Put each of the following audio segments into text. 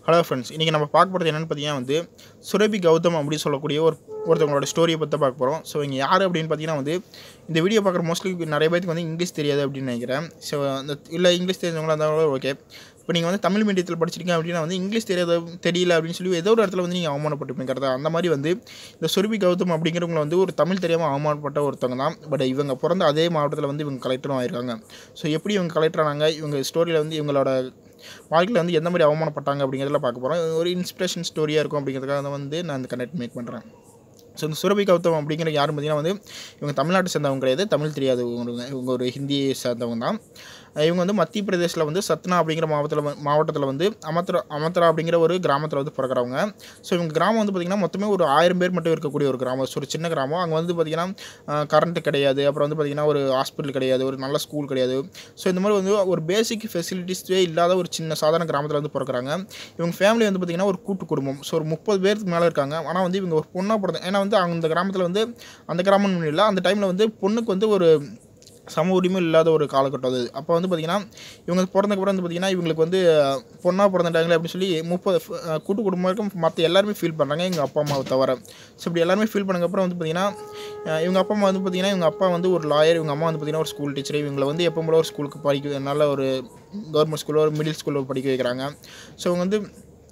hello friends இன்றைக்கி நம்ம பார்க்க போகிறது என்னென்னு பார்த்தீங்கன்னா வந்து சுரபி கௌதம் அப்படின்னு சொல்லக்கூடிய ஒரு ஒருத்தவங்களோட ஸ்டோரியை பற்றி பார்க்க போகிறோம் ஸோ இங்கே யார் அப்படின்னு பார்த்தீங்கன்னா வந்து இந்த வீடியோ பார்க்குற மோஸ்ட்லி நிறைய பேருக்கு வந்து இங்கிலீஷ் தெரியாது அப்படின்னு நினைக்கிறேன் ஸோ அந்த இல்லை இங்கிலீஷ் தெரிஞ்சவங்களா இருந்தாலும் ஓகே இப்போ நீங்கள் வந்து தமிழ் மீடியத்தில் படிச்சிருக்கீங்க அப்படின்னா வந்து இங்கிலீஷ் தெரியாத தெரியல அப்படின்னு சொல்லி ஏதோ ஒரு இடத்துல வந்து நீங்கள் அவமானப்பட்டுருப்பீங்க அந்த மாதிரி வந்து இந்த சுரபி கௌதம் அப்படிங்கிறவங்க வந்து ஒரு தமிழ் தெரியாமல் அவமானப்பட்ட ஒருத்தவங்க தான் பட் இவங்க பிறந்த அதே மாவட்டத்தில் வந்து இவங்க கலெக்டரும் ஆயிருக்காங்க ஸோ எப்படி இவங்க கலெக்டர் ஆனாங்க இவங்க ஸ்டோரியில் வந்து இவங்களோட வாழ்க்கையில் வந்து எந்த மாதிரி அவமானப்பட்டாங்க அப்படிங்கிறதுல பார்க்க போகிறோம் ஒரு இன்ஸ்பிரேஷன் ஸ்டோரியாக இருக்கும் அப்படிங்கிறதுக்காக வந்து நான் இந்த கனெக்ட் மேக் பண்ணுறேன் ஸோ இந்த சுரபி கௌதம் அப்படிங்கிற யாரும் பார்த்தீங்கன்னா வந்து இவங்க தமிழ்நாட்டை சேர்ந்தவங்க கிடையாது தமிழ் தெரியாது இவங்க இவங்க ஒரு ஹிந்தியை சேர்ந்தவங்க தான் இவங்க வந்து மத்திய பிரதேசில் வந்து சத்னா அப்படிங்கிற மாவட்டத்தில் மாவட்டத்தில் வந்து அமத்ரா அமத்ரா அப்படிங்கிற ஒரு கிராமத்தில் வந்து பிறக்கிறவங்க ஸோ இவங்க கிராமம் வந்து பார்த்திங்கன்னா மொத்தமே ஒரு ஆயிரம் பேர் மட்டும் இருக்கக்கூடிய ஒரு கிராமம் ஸோ ஒரு சின்ன கிராமம் அங்கே வந்து பார்த்திங்கன்னா கரண்ட் கிடையாது அப்புறம் வந்து பார்த்திங்கன்னா ஒரு ஹாஸ்பிட்டல் கிடையாது ஒரு நல்ல ஸ்கூல் கிடையாது ஸோ இந்த மாதிரி வந்து ஒரு பேசிக் ஃபெசிலிட்டிஸே இல்லாத ஒரு சின்ன சாதாரண கிராமத்தில் வந்து பிறக்கிறாங்க இவங்க ஃபேமிலி வந்து பார்த்திங்கன்னா ஒரு கூட்டு குடும்பம் ஸோ ஒரு முப்பது பேருக்கு மேலே இருக்காங்க ஆனால் வந்து இவங்க ஒரு பொண்ணாக பிறந்த ஏன்னா வந்து அந்த கிராமத்தில் வந்து அந்த கிராமம் இல்லை அந்த டைமில் வந்து பொண்ணுக்கு வந்து ஒரு சம உரிமை இல்லாத ஒரு காலகட்டம் அது அப்போ வந்து பார்த்திங்கன்னா இவங்க பிறந்தக்கப்புறம் வந்து பார்த்திங்கன்னா இவங்களுக்கு வந்து பொண்ணாக பிறந்துட்டாங்களே அப்படின்னு சொல்லி முப்பது கூட்டு குடும்பம் மற்ற எல்லாருமே ஃபீல் பண்ணுறாங்க எங்கள் அப்பா அம்மாவை தவிர ஸோ இப்படி எல்லாருமே ஃபீல் பண்ணக்கப்புறம் வந்து பார்த்திங்கன்னா இவங்க அப்பா அம்மா வந்து பார்த்திங்கன்னா இவங்க அப்பா வந்து ஒரு லாயர் இவங்க அம்மா வந்து பார்த்திங்கன்னா ஒரு ஸ்கூல் டீச்சர் இவங்களை வந்து எப்போ போல ஒரு ஸ்கூலுக்கு படிக்க நல்ல ஒரு கவர்மெண்ட் ஸ்கூலில் ஒரு மிடில் ஸ்கூலில் படிக்க வைக்கிறாங்க ஸோ இவங்க வந்து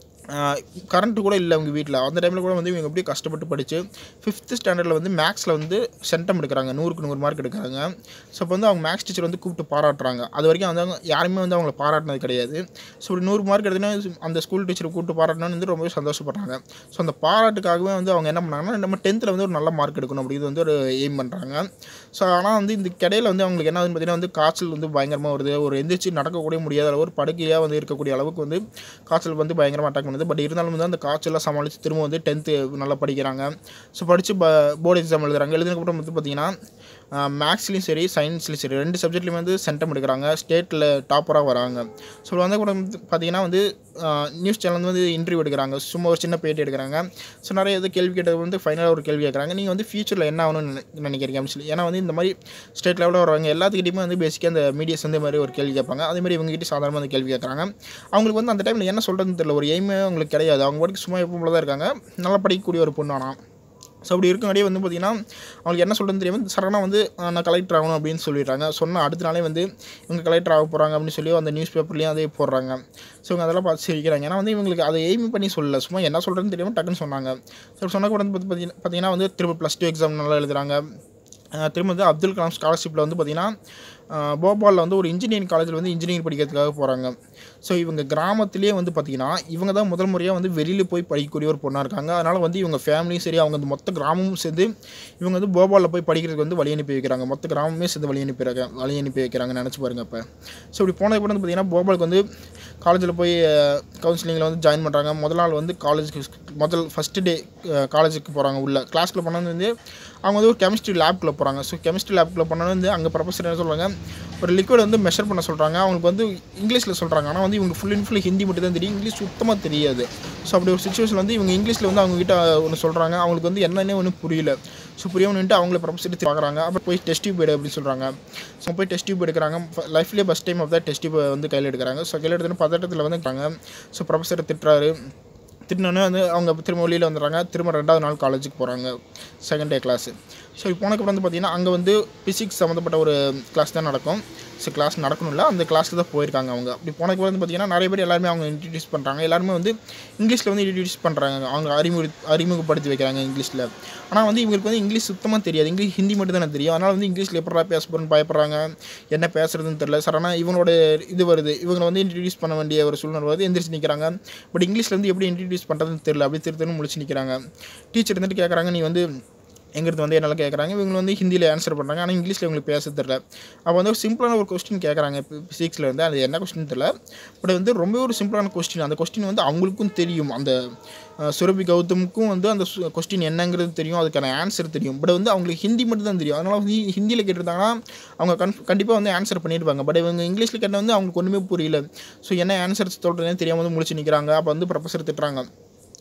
கரண்ட்டு கூட இல்லை அவங்க வீட்டில் அந்த டைமில் கூட வந்து இவங்க எப்படி கஷ்டப்பட்டு படித்து ஃபிஃப்த்து ஸ்டாண்டர்டில் வந்து மேக்ஸில் வந்து சென்டம் எடுக்கிறாங்க நூறுக்கு நூறு மார்க் எடுக்கிறாங்க ஸோ இப்போ வந்து அவங்க மேக்ஸ் டீச்சர் வந்து கூப்பிட்டு பாராட்டுறாங்க அது வரைக்கும் வந்து அவங்க யாருமே வந்து அவங்கள பாராட்டினது கிடையாது ஸோ இப்படி நூறு மார்க் எடுத்தோன்னா அந்த ஸ்கூல் டீச்சரை கூப்பிட்டு பாராட்டினு வந்து ரொம்பவே சந்தோஷப்படுறாங்க ஸோ அந்த பாராட்டுக்காகவே வந்து அவங்க என்ன பண்ணாங்கன்னா நம்ம டென்த்தில் வந்து ஒரு நல்ல மார்க் எடுக்கணும் அப்படிங்கிறது வந்து ஒரு எய்ம் பண்ணுறாங்க ஸோ ஆனால் வந்து இந்த கிடையில வந்து அவங்களுக்கு என்ன பார்த்தீங்கன்னா வந்து காய்ச்சல் வந்து பயங்கரமாக வருது ஒரு எந்திரிச்சு நடக்கக்கூடிய முடியாத அளவு ஒரு படுக்கையாக வந்து இருக்கக்கூடிய அளவுக்கு வந்து காய்ச்சல் வந்து பயங்கரமாக அட்டாக் பண்ணுது பட் இருந்தாலும் வந்து அந்த காய்ச்சலாம் சமாளித்து திரும்ப வந்து டென்த்து நல்லா படிக்கிறாங்க ஸோ படித்து ப போர்டு எக்ஸாம் எழுதுறாங்க எழுதுனதுக்கப்புறம் வந்து பார்த்திங்கன்னா மேக்ஸ்லேயும் சரி சயின்ஸ்லேயும் சரி ரெண்டு சப்ஜெக்ட்லேயும் வந்து சென்டம் எடுக்கிறாங்க ஸ்டேட்டில் டாப்பராக வராங்க ஸோ வந்து கூட வந்து பார்த்திங்கன்னா வந்து நியூஸ் சேனல் வந்து இன்டர்வியூ எடுக்கிறாங்க சும்மா ஒரு சின்ன பேட்டி எடுக்கிறாங்க ஸோ நிறைய இது கேள்வி கேட்டது வந்து ஃபைனலாக ஒரு கேள்வி கேட்குறாங்க நீங்கள் வந்து ஃபியூச்சரில் என்ன ஆகணும்னு நினைக்கிறீங்க அப்படின்னு சொல்லி ஏன்னா வந்து இந்த மாதிரி ஸ்டேட் லெவலில் வரவங்க எல்லாத்துக்கிட்டையுமே வந்து பேசிக்காக அந்த மீடியாஸ் வந்து மாதிரி ஒரு கேள்வி கேட்பாங்க அதே மாதிரி இவங்ககிட்ட சாதாரணமாக அந்த கேள்வி கேட்குறாங்க அவங்களுக்கு வந்து அந்த டைமில் என்ன சொல்கிறதுன்னு தெரியல ஒரு எய்மே அவங்களுக்கு கிடையாது அவங்க பாட்டுக்கு சும்மா எப்போ தான் இருக்காங்க நல்லா படிக்கக்கூடிய ஒரு பொண்ணு ஆனால் ஸோ அப்படி இருக்கங்காடியே வந்து பார்த்திங்கன்னா அவங்களுக்கு என்ன சொல்கிறதுன்னு தெரியாமல் சடனாக வந்து நான் கலெக்டர் ஆகணும் அப்படின்னு சொல்லிடுறாங்க சொன்ன அடுத்த நாளே வந்து இவங்க கலெக்டர் ஆக போகிறாங்க அப்படின்னு சொல்லி அந்த நியூஸ் பேப்பர்லேயும் அதே போடுறாங்க ஸோ இவங்க அதெல்லாம் பார்த்து சிரிக்கிறாங்க ஏன்னா வந்து இவங்களுக்கு அதை எய்ம் பண்ணி சொல்லல சும்மா என்ன சொல்கிறதுன்னு தெரியாமல் டக்குன்னு சொன்னாங்க ஸோ சொன்ன கூட வந்து பார்த்திங்கன்னா பார்த்தீங்கன்னா வந்து திரும்ப ப்ளஸ் டூ எக்ஸாம் நல்லா எழுதுறாங்க திரும்ப வந்து அப்துல் கலாம் ஸ்காலர்ஷிப்பில் வந்து பார்த்திங்கன்னா போபாலில் வந்து ஒரு இன்ஜினியரிங் காலேஜில் வந்து இன்ஜினியரிங் படிக்கிறதுக்காக போகிறாங்க ஸோ இவங்க கிராமத்துலேயே வந்து பார்த்திங்கன்னா இவங்க தான் முதல் முறையாக வந்து வெளியில் போய் படிக்கக்கூடிய ஒரு பொண்ணாக இருக்காங்க அதனால் வந்து இவங்க ஃபேமிலியும் சரி அவங்க அந்த மொத்த கிராமமும் சேர்ந்து இவங்க வந்து போபாலில் போய் படிக்கிறதுக்கு வந்து வழி அனுப்பி வைக்கிறாங்க மொத்த கிராமமே சேர்ந்து வழி அனுப்பி வழி அனுப்பி வைக்கிறாங்கன்னு நினச்சி பாருங்க இப்போ ஸோ இப்படி போனதுக்கு வந்து பார்த்திங்கன்னா போபாலுக்கு வந்து காலேஜில் போய் கவுன்சிலிங்கில் வந்து ஜாயின் பண்ணுறாங்க முதல் நாள் வந்து காலேஜுக்கு முதல் ஃபஸ்ட்டு டே காலேஜுக்கு போகிறாங்க உள்ள கிளாஸ்க்குள்ள போனது வந்து அவங்க வந்து ஒரு கெமிஸ்ட்ரி லேப்குள்ளே போகிறாங்க ஸோ கெமிஸ்ட்ரி லேப்குள்ளே போனோன்னு வந்து அங்கே ப்ரொஃபஸர் என்ன சொல்கிறாங்க ஒரு லிக்விட் வந்து மெஷர் பண்ண சொல்கிறாங்க அவங்களுக்கு வந்து இங்கிலீஷில் சொல்கிறாங்க ஆனால் வந்து இவங்க ஃபுல் அண்ட் ஃபுல் ஹிந்தி மட்டும் தான் தெரியும் இங்கிலீஷ் சுத்தமாக தெரியாது ஸோ அப்படி ஒரு சுச்சுவேஷன் வந்து இவங்க இங்கிலீஷில் வந்து அவங்ககிட்ட ஒன்று சொல்கிறாங்க அவங்களுக்கு வந்து என்னன்னே ஒன்றும் புரியல ஸோ புரியணுன்ட்டு அவங்கள ப்ரொஃபஸர் பார்க்குறாங்க அப்புறம் போய் டெஸ்ட் டியூப் எடு அப்படின்னு சொல்கிறாங்க ஸோ போய் டெஸ்ட் டியூப் எடுக்கிறாங்க லைஃப்லேயே ஃபஸ்ட் டைம் ஆஃப் தான் டெஸ்ட் டியூப் வந்து கையில் எடுக்கிறாங்க ஸோ கையில் எடுத்துன்னு பதட்டத்தில் வந்து இருக்காங்க ஸோ ப்ரொஃபஸர் திட்டுறாரு திட்டினோடனே வந்து அவங்க திரும்ப வெளியில் வந்துடுறாங்க திரும்ப ரெண்டாவது நாள் காலேஜுக்கு போகிறாங்க செகண்ட் டே கிளாஸு ஸோ போனதுக்கப்புறம் வந்து பார்த்திங்கன்னா அங்கே வந்து ஃபிசிக்ஸ் சம்மந்தப்பட்ட ஒரு கிளாஸ் தான் நடக்கும் ஸோ கிளாஸ் நடக்கணும்ல அந்த கிளாஸுக்கு தான் போயிருக்காங்க அவங்க அப்படி போனதுக்கு வந்து பார்த்திங்கன்னா நிறைய பேர் எல்லாருமே அவங்க இன்ட்ரடியூஸ் பண்ணுறாங்க எல்லாருமே வந்து இங்கிலீஷில் வந்து இன்ட்ரடியூஸ் பண்ணுறாங்க அவங்க அறிமுக அறிமுகப்படுத்தி வைக்கிறாங்க இங்கிலீஷில் ஆனால் வந்து இவங்களுக்கு வந்து இங்கிலீஷ் சுத்தமாக தெரியாது இங்கிலீஷ் ஹிந்தி மட்டும் தானே தெரியும் அதனால் வந்து இங்கிலீஷில் எப்படா பேச போகிறேன்னு பயப்படுறாங்க என்ன பேசுறதுன்னு தெரில சடனாக இவங்களோட இது வருது இவங்களை வந்து இன்ட்ரடியூஸ் பண்ண வேண்டிய ஒரு சூழ்நிலை வருது எந்திரிச்சு நிற்கிறாங்க பட் இங்கிலீஷில் வந்து எப்படி இன்ட்ரடியூஸ் பண்ணுறதுன்னு தெரில அப்படி திருத்தணும் முடிச்சு நிற்கிறாங்க டீச்சர் இருந்துட்டு கேட்குறாங்க நீ வந்து எங்கிறது வந்து என்னால் கேட்குறாங்க இவங்க வந்து ஹிந்தியில் ஆன்சர் பண்ணுறாங்க ஆனால் இங்கிலீஷில் இவங்களுக்கு பேச தெரில அப்போ வந்து ஒரு சிம்பிளான ஒரு கொஸ்டின் கேட்குறாங்க இப்போ ஃபிசிக்ஸில் வந்து அது என்ன கொஸ்டின் தெரில பட் வந்து ரொம்ப ஒரு சிம்பிளான கொஸ்டின் அந்த கொஸ்டின் வந்து அவங்களுக்கும் தெரியும் அந்த சுரபி கௌதமுக்கும் வந்து அந்த கொஸ்டின் என்னங்கிறது தெரியும் அதுக்கான ஆன்சர் தெரியும் பட் வந்து அவங்களுக்கு ஹிந்தி மட்டும் தான் தெரியும் அதனால் வந்து ஹிந்தியில் கேட்டிருந்தாங்கன்னா அவங்க கன் கண்டிப்பாக வந்து ஆன்சர் பண்ணியிருப்பாங்க பட் இவங்க இங்கிலீஷில் கேட்டால் வந்து அவங்களுக்கு ஒன்றுமே புரியல ஸோ என்ன ஆன்சர் சொல்கிறதுனே தெரியாமல் வந்து முடிச்சு நிற்கிறாங்க அப்போ வந்து ப்ரொஃபஸர் திட்டுறாங்க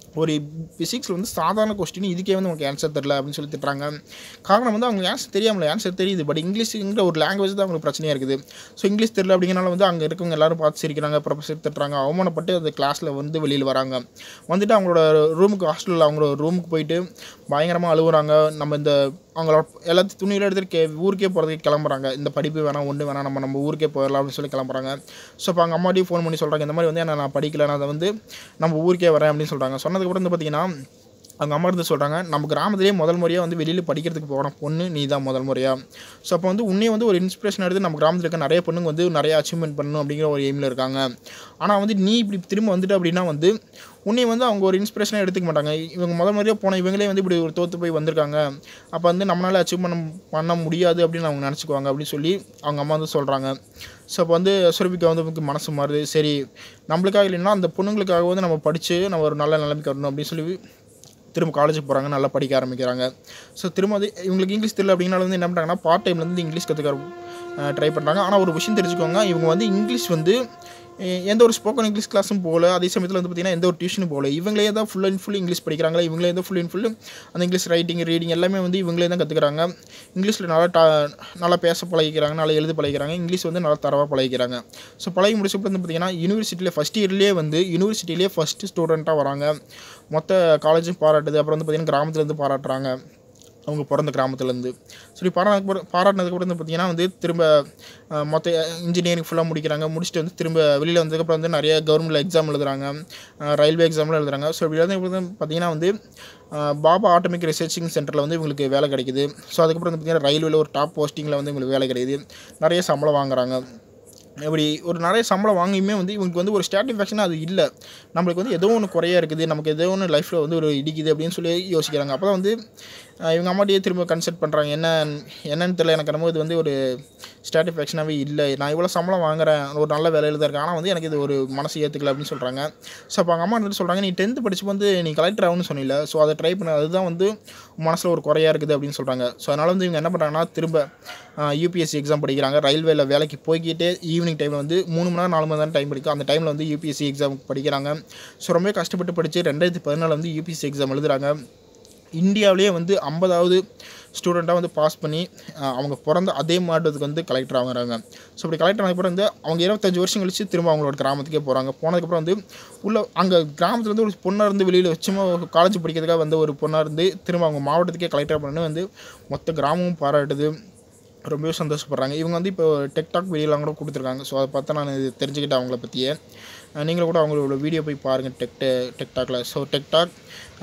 ஒரு ஃபிசிக்ஸில் வந்து சாதாரண கொஸ்டின் இதுக்கே வந்து உங்களுக்கு ஆன்சர் தெரில அப்படின்னு சொல்லி திட்டுறாங்க காரணம் வந்து அவங்க ஆன்சர் தெரியாமல் ஆன்சர் தெரியுது பட் இங்கிலீஷுங்கிற ஒரு லாங்குவேஜ் தான் அவங்களுக்கு பிரச்சனையாக இருக்குது ஸோ இங்கிலீஷ் தெரியல அப்படிங்கிறனால வந்து அங்கே இருக்கவங்க எல்லாரும் பார்த்து சிரிக்கிறாங்க ப்ரொஃபஸர் திட்டுறாங்க அவமானப்பட்டு அந்த கிளாஸில் வந்து வெளியில் வராங்க வந்துட்டு அவங்களோட ரூமுக்கு ஹாஸ்டலில் அவங்களோட ரூமுக்கு போயிட்டு பயங்கரமாக அழுகுறாங்க நம்ம இந்த அவங்களோட எல்லாத்தையும் துணியில் எடுத்துகிட்டு கே ஊருக்கே போகிறதுக்கு கிளம்புறாங்க இந்த படிப்பு வேணாம் ஒன்று வேணாம் நம்ம நம்ம ஊருக்கே போயிடலாம் அப்படின்னு சொல்லி கிளம்புறாங்க ஸோ இப்போ அவங்க அம்மாட்டையும் ஃபோன் பண்ணி சொல்கிறாங்க இந்த மாதிரி வந்து என்ன நான் படிக்கல நான் அதை வந்து நம்ம ஊருக்கே வரேன் அப்படின்னு சொல்கிறாங்க சொன்னதுக்கப்புறம் வந்து பார்த்தீங்கன்னா அவங்க அம்மா இருந்து சொல்கிறாங்க நம்ம கிராமத்திலேயே முதல் முறையாக வந்து வெளியில் படிக்கிறதுக்கு போன பொண்ணு நீ தான் முதல் முறையாக ஸோ அப்போ வந்து உன்னையே வந்து ஒரு இன்ஸ்பிரேஷன் எடுத்து நம்ம கிராமத்தில் இருக்க நிறைய பொண்ணுங்க வந்து நிறைய அச்சீவ்மெண்ட் பண்ணணும் அப்படிங்கிற ஒரு எய்மில் இருக்காங்க ஆனால் வந்து நீ இப்படி திரும்ப வந்துட்டு அப்படின்னா வந்து உன்னை வந்து அவங்க ஒரு இன்ஸ்பிரேஷனாக எடுத்துக்க மாட்டாங்க இவங்க முதல் முறையாக போன இவங்களே வந்து இப்படி ஒரு தோற்று போய் வந்திருக்காங்க அப்போ வந்து நம்மளால் அச்சீவ் பண்ண பண்ண முடியாது அப்படின்னு அவங்க நினச்சிக்குவாங்க அப்படின்னு சொல்லி அவங்க அம்மா வந்து சொல்கிறாங்க ஸோ அப்போ வந்து சுரபிக்கா வந்து நமக்கு மனசு மாறுது சரி நம்மளுக்காக இல்லைன்னா அந்த பொண்ணுங்களுக்காக வந்து நம்ம படித்து நம்ம ஒரு நல்ல நிலைமைக்கு வரணும் அப்படின்னு சொல்லி திரும்ப காலேஜுக்கு போகிறாங்க நல்லா படிக்க ஆரம்பிக்கிறாங்க ஸோ திரும்ப அது இவங்களுக்கு இங்கிலீஷ் தெரியல அப்படின்னால வந்து என்ன பண்ணுறாங்கன்னா பார்ட் டைம்லேருந்து இங்கிலீஷ் கற்றுக்க ட்ரை பண்ணுறாங்க ஆனால் ஒரு விஷயம் தெரிஞ்சுக்கோங்க இவங்க வந்து இங்கிலீஷ் வந்து எ- எந்த ஒரு ஸ்போக்கன் இங்கிலீஷ் கிளாஸும் போகல அதே சமயத்தில் வந்து பார்த்திங்கன்னா எந்த ஒரு டியூஷனும் போகல இவங்களே தான் ஃபுல் அண்ட் ஃபுல் இங்கிலீஷ் படிக்கிறாங்களா இவங்களே தான் ஃபுல் அண்ட் ஃபுல் அந்த இங்கிலீஷ் ரைட்டிங் ரீடிங் எல்லாமே வந்து இவங்களே தான் கற்றுக்குறாங்க இங்கிலீஷில் நல்லா டா நல்லா பேச பழகிக்கிறாங்க நல்லா எழுத பழகிக்கிறாங்க இங்கிலீஷ் வந்து நல்லா தரவாக பழகிக்கிறாங்க ஸோ பழகி முடிச்சப்போ வந்து பார்த்திங்கன்னா யூனிவர்சிட்டியில் ஃபஸ்ட் இயர்லேயே வந்து யூனிவர்சிட்டிலேயே ஃபஸ்ட்டு ஸ்டூடெண்ட்டாக வராங்க மொத்த காலேஜும் பாராட்டுது அப்புறம் வந்து பார்த்திங்கன்னா கிராமத்துலேருந்து பாராட்டுறாங்க அவங்க பிறந்த கிராமத்துலேருந்து சரி பாராட்டு பாராட்டினதுக்கு அப்புறம் வந்து பார்த்திங்கன்னா வந்து திரும்ப அஹ், மொத்த இன்ஜினியரிங் ஃபுல்லாக முடிக்கிறாங்க முடிச்சுட்டு வந்து திரும்ப வெளியில் வந்ததுக்கப்புறம் வந்து நிறைய கவர்மெண்ட் எக்ஸாம் எழுதுறாங்க ரயில்வே எக்ஸாம்லாம் எழுதுறாங்க ஸோ இப்படி வந்து இப்படி வந்து பார்த்திங்கன்னா வந்து அஹ், பாபா ஆட்டோமிக் ரிசர்ச்சிங் சென்டரில் வந்து இவங்களுக்கு வேலை கிடைக்குது ஸோ அதுக்கப்புறம் வந்து பார்த்திங்கன்னா ரயில்வேல ஒரு டாப் போஸ்டிங்கில் வந்து இவங்களுக்கு வேலை கிடைக்குது நிறைய சம்பளம் வாங்குறாங்க இப்படி ஒரு நிறைய சம்பளம் வாங்கியுமே வந்து இவங்களுக்கு வந்து ஒரு சாட்டிஸ்ஃபேக்ஷனாக அது இல்லை நம்மளுக்கு வந்து ஏதோ ஒன்று குறையா இருக்குது நமக்கு ஏதோ ஒன்று லைஃப்பில் வந்து ஒரு இடிக்குது அப்படின்னு சொல்லி யோசிக்கிறாங்க அப்போ தான் வந்து அஹ், இவங்க அம்மாட்டியே திரும்ப கன்சல்ட் பண்ணுறாங்க என்ன என்னன்னு தெரியல எனக்கு என்னமோ இது வந்து ஒரு சாட்டிஸ்ஃபேக்ஷனாகவே இல்லை நான் இவ்வளோ சம்பளம் வாங்குறேன் ஒரு நல்ல வேலையில் தான் இருக்கேன் ஆனால் வந்து எனக்கு இது ஒரு மனசு ஏற்றுக்கல அப்படின்னு சொல்கிறாங்க ஸோ அப்போ அவங்க அம்மா வந்துட்டு சொல்கிறாங்க நீ டென்த்து படிச்சு வந்து நீ கலெக்டர் ஆகும்னு சொன்னில ஸோ அதை ட்ரை பண்ண அதுதான் வந்து மனசில் ஒரு குறையா இருக்குது அப்படின்னு சொல்கிறாங்க ஸோ அதனால் வந்து இவங்க என்ன பண்ணுறாங்கன்னா திரும்ப யூபிஎஸ்சி எக்ஸாம் படிக்கிறாங்க ரயில்வேல வேலைக்கு போய்கிட்டே ஈவினிங் டைமில் வந்து மூணு மணி நேரம் நாலு மணி நேரம் டைம் படிக்கும் அந்த டைமில் வந்து யூபிஎஸ்சி எக்ஸாம் படிக்கிறாங்க ஸோ ரொம்ப கஷ்டப்பட்டு படித்து ரெண்டாயிரத்தி பதினாலு வந்து யூபிஎஸ்சி எக்ஸாம் எழுதுறாங்க இந்தியாவிலேயே வந்து ஐம்பதாவது ஸ்டூடெண்ட்டாக வந்து பாஸ் பண்ணி அஹ், அவங்க பிறந்த அதே மாவட்டத்துக்கு வந்து கலெக்டர் ஆகுறாங்க ஸோ இப்படி கலெக்டர் ஆனதுக்கப்புறம் வந்து அவங்க இருபத்தஞ்சு வருஷம் கழிச்சு திரும்ப அவங்களோட கிராமத்துக்கே போகிறாங்க போனதுக்கப்புறம் வந்து உள்ள அங்கே கிராமத்துல இருந்து ஒரு பொண்ணாக இருந்து வெளியில் சும்மா காலேஜ் படிக்கிறதுக்காக வந்த ஒரு பொண்ணாக இருந்து திரும்ப அவங்க மாவட்டத்துக்கே கலெக்டர் பண்ணு வந்து மொத்த கிராமமும் பாராட்டுது ரொம்பவே சந்தோஷப்படுறாங்க இவங்க வந்து இப்போ டெக்டாக் வீடியோலாம் கூட கொடுத்துருக்காங்க ஸோ அதை பார்த்தா நான் இது தெரிஞ்சுக்கிட்டேன் அவங்கள பற்றியே அஹ் நீங்களும் கூட அவங்களோட வீடியோ போய் பாருங்கள் டெக் டெக்டாக்கில் ஸோ டெக்டாக்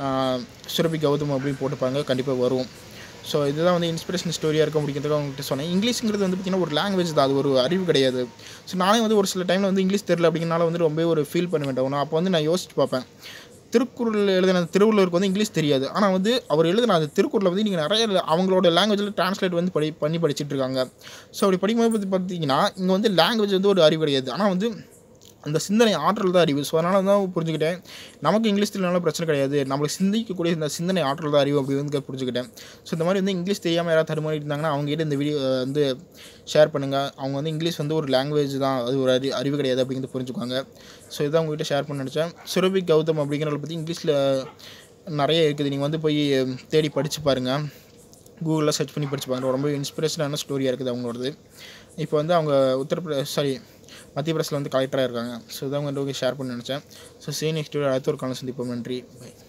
சுரபி கௌதம் அப்படின்னு போட்டுப்பாங்க கண்டிப்பாக வரும் ஸோ இதுதான் வந்து இன்ஸ்பிரேஷன் ஸ்டோரியாக இருக்க முடிக்கிறதுக்கு அவங்ககிட்ட சொன்னேன் இங்கிலீஷுங்கிறது வந்து பார்த்திங்கன்னா ஒரு லாங்குவேஜ் தான் அது ஒரு அறிவு கிடையாது ஸோ நானே வந்து ஒரு சில டைமில் வந்து இங்கிலீஷ் தெரியல அப்படிங்கனால வந்து ரொம்ப ஒரு ஃபீல் பண்ண வேண்டாம் அப்போ வந்து நான் யோசிச்சு பார்ப்பேன் திருக்குறள் எழுதின திருவள்ளுவருக்கு வந்து இங்கிலீஷ் தெரியாது ஆனால் வந்து அவர் எழுதின அந்த திருக்குறளை வந்து நீங்கள் நிறைய அவங்களோட லாங்குவேஜில் ட்ரான்ஸ்லேட் வந்து படி பண்ணி படிச்சுட்டு இருக்காங்க ஸோ அப்படி படிக்கும்போது பத்தி பார்த்தீங்கன்னா இங்கே வந்து லாங்குவேஜ் வந்து ஒரு அறிவு கிடையாது ஆனால் வந்து அந்த சிந்தனை ஆற்றல் தான் அறிவு ஸோ அதனால தான் புரிஞ்சுக்கிட்டேன் நமக்கு இங்கிலீஷ் தெரியலனாலும் பிரச்சனை கிடையாது நம்மளுக்கு சிந்திக்கக்கூடிய இந்த சிந்தனை ஆற்றல் தான் அறிவு அப்படி வந்து புரிஞ்சுக்கிட்டேன் ஸோ இந்த மாதிரி வந்து இங்கிலீஷ் தெரியாமல் யாராவது தருமாறி இருந்தாங்கன்னா அவங்ககிட்ட இந்த வீடியோ வந்து ஷேர் பண்ணுங்கள் அவங்க வந்து இங்கிலீஷ் வந்து ஒரு லாங்குவேஜ் தான் அது ஒரு அறி அறிவு கிடையாது அப்படிங்கிறது புரிஞ்சுக்குவாங்க ஸோ இதான் உங்ககிட்ட ஷேர் பண்ண நினச்சேன் சுரபி கௌதம் அப்படிங்கிறத பற்றி இங்கிலீஷில் நிறைய இருக்குது நீங்கள் வந்து போய் தேடி படித்து பாருங்கள் கூகுளில் சர்ச் பண்ணி படிச்சு பாருங்க ரொம்ப இன்ஸ்பிரேஷனான ஸ்டோரியாக இருக்குது அவங்களோடது இப்போ வந்து அவங்க உத்தரப்பிரதேஷ் சாரி மத்திய பிரதேசில் வந்து கலெக்டராக இருக்காங்க ஸோ இதான் உங்கள்கிட்ட ஷேர் பண்ண நினச்சேன் ஸோ சீ நெக்ஸ்ட் அடுத்த ஒரு காலம் சந்திப்போம் நன்றி பை